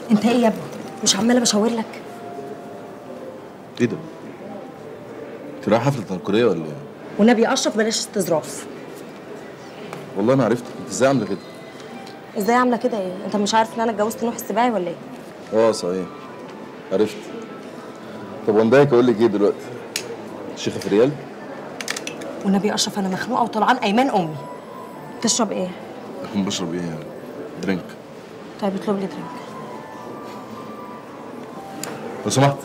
انت ايه يا ابني مش عماله بشاور لك ايه ده؟ انت رايح حفله تنكريه ولا ايه؟ والنبي يا اشرف بلاش استظراف والله انا عرفت انت ازاي عامله كده؟ ازاي عامله كده ايه انت مش عارف ان انا اتجوزت نوح السباعي ولا ايه اه صحيح عرفت طب وندايك اقول لك ايه دلوقتي؟ الشيخه في ريال؟ والنبي يا اشرف انا مخنوقه وطلعان ايمان امي تشرب ايه اكون بشرب ايه يعني؟ درينك طيب اطلب لي درينك لو سمحت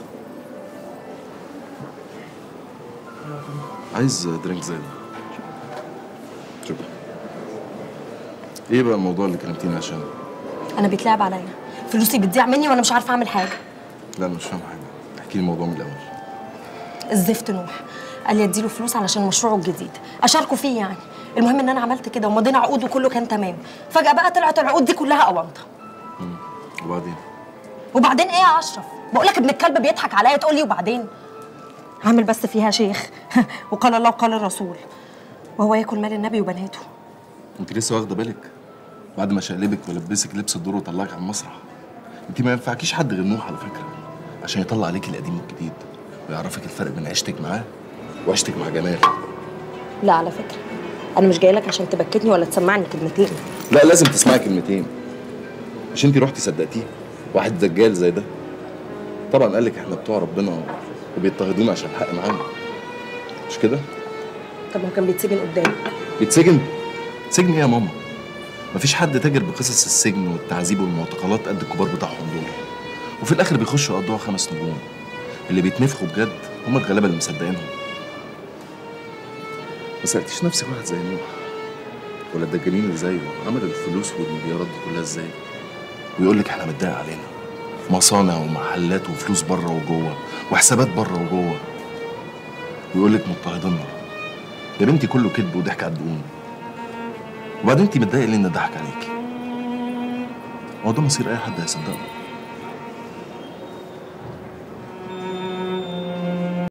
عايز درينك زي ده شكرا ايه بقى الموضوع اللي كلمتيني عشانه؟ انا بيتلعب عليا فلوسي بتضيع مني وانا مش عارفه اعمل حاجه لا انا مش فاهم حاجه احكي لي الموضوع من الاول الزفت نوح قال لي اديله فلوس علشان مشروعه الجديد اشاركه فيه يعني المهم ان انا عملت كده ومضينا عقود وكله كان تمام فجاه بقى طلعت العقود دي كلها اونطه وبعدين وبعدين ايه يا اشرف بقول لك ابن الكلب بيضحك عليا تقول لي وبعدين عامل بس فيها شيخ وقال الله وقال الرسول وهو ياكل مال النبي وبناته انت لسه واخده بالك بعد ما شقلبك ولبسك لبس الدور وطلعك على المسرح انت ما ينفعكيش حد غير نوح على فكره عشان يطلع عليك القديم والجديد ويعرفك الفرق بين عيشتك معاه وعيشتك مع جمال لا على فكره انا مش جاي لك عشان تبكتني ولا تسمعني كلمتين لا لازم تسمعي كلمتين مش انت رحتي صدقتيه واحد دجال زي ده طبعا قال لك احنا بتوع ربنا وبيضطهدونا عشان الحق معانا مش كده طب ما كان بيتسجن قدامي بيتسجن سجن ايه يا ماما مفيش حد تاجر بقصص السجن والتعذيب والمعتقلات قد الكبار بتاعهم دول وفي الاخر بيخشوا يقضوها خمس نجوم اللي بيتنفخوا بجد هم الغلابه اللي مصدقينهم ما سالتيش نفسك واحد زي نوح ولا الدجالين اللي زيه عمل الفلوس والمليارات دي كلها ازاي ويقول لك احنا متضايق علينا مصانع ومحلات وفلوس بره وجوه وحسابات بره وجوه ويقول لك مضطهديننا يا بنتي كله كذب وضحك على الدقون وبعدين انت متضايقه ليه ان ضحك عليكي هو ده مصير اي حد هيصدقه